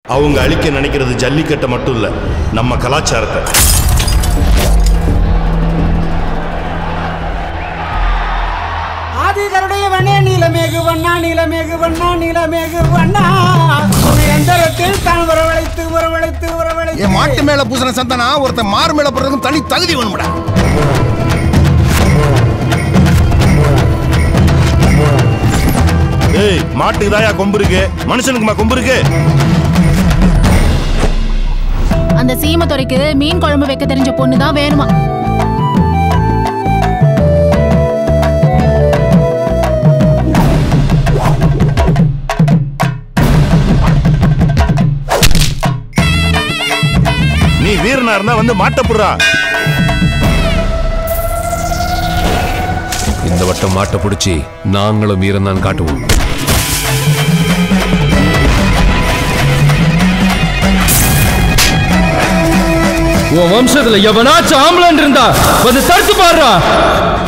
அவங்க அழிக்க நினைக்கிறது ஜல்லிக்கட்டை மட்டும் இல்ல நம்ம கலாச்சாரத்தை ஆதிகருடைய வண்ணே நீலமேகு வண்ணா நீலமேகு வண்ணா நீலமேகு வண்ணா உன்னை எந்தரத்தில் தான் வரவழைத்து வரவழைத்து வரவழைத்து என் மாட்டு மேல பூசின சந்தனா ஒருத்தன் மாறு மேல போடுறதுக்கு தனி தகுதி வேணும்டா ஏய் மாட்டுக்கு தாயா கொம்பு இருக்கு மனுஷனுக்குமா கொம்பு இருக்கு அந்த சீமத்துறைக்கு மீன் குழம்பு வைக்க தெரிஞ்ச பொண்ணு தான் வேணுமா நீ வீரனா இருந்தா வந்து மாட்டப்புடுறா இந்த வட்டம் மாட்டை பிடிச்சி நாங்களும் வீரந்தான் காட்டுவோம் உன் வம்சத்துல எவனாச்சும் ஆம்பளன் இருந்தா வந்து தடுத்து பாடுறா